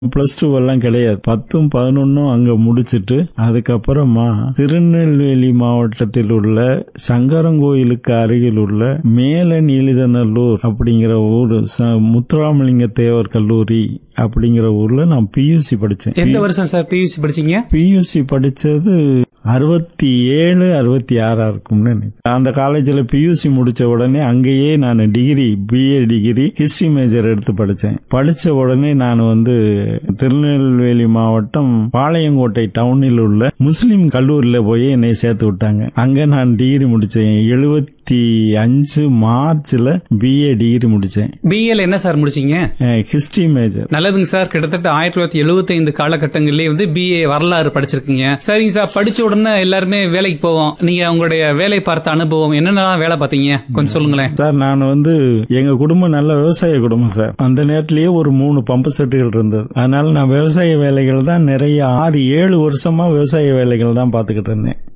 plus two எல்லாம் கிடையாது பத்தும் பதினொன்னும் அங்க முடிச்சிட்டு அதுக்கப்புறமா திருநெல்வேலி மாவட்டத்தில் உள்ள சங்கரங்கோயிலுக்கு அருகில் உள்ள மேல நீலிதநல்லூர் அப்படிங்கிற ஊர் ச- முத்துராமலிங்க தேவர் கல்லூரி அப்படிங்கிற ஊர்ல நான் பியூசி படிச்சேன் எந்த வருஷம் சார் பியூசி படிச்சீங்க பியூசி படிச்சது அறுபத்தி ஏழு அறுபத்தி ஆறா இருக்கும்னு நினைக்கிறேன் அந்த காலேஜில் பியூசி முடிச்ச உடனே அங்கேயே நான் degree BA degree history major எடுத்து படித்தேன் படிச்ச உடனே நான் வந்து திருநெல்வேலி மாவட்டம் பாளையங்கோட்டை டவுனில் உள்ள முஸ்லிம் கல்லூரியில் போய் என்னை சேர்த்து விட்டாங்க அங்க நான் டிகிரி முடிச்சேன் எழுபத்தி அஞ்சு மார்ச்ல பிஏ டிகிரி முடிச்சேன் பிஏல என்ன சார் முடிச்சீங்க ஹிஸ்டரி மேஜர் நல்லதுங்க சார் கிட்டத்தட்ட ஆயிரத்தி தொள்ளாயிரத்தி எழுபத்தி ஐந்து காலகட்டங்களிலே வந்து பிஏ வரலாறு படிச்சிருக்கீங்க சரிங்க சார் படிச்ச உடனே எல்லாருமே வேலைக்கு போவோம் நீங்க உங்களுடைய வேலை பார்த்த அனுபவம் என்னென்னலாம் வேலை பார்த்தீங்க கொஞ்சம் சொல்லுங்களேன் சார் நான் வந்து எங்க குடும்பம் நல்ல விவசாய குடும்பம் சார் அந்த நேரத்திலேயே ஒரு மூணு பம்பு செட்டுகள் இருந்தது அதனால நான் விவசாய வேலைகள் தான் நிறைய ஆறு ஏழு வருஷமா விவசாய வேலைகள் தான் பார்த்துக்கிட்டு இருந்தேன்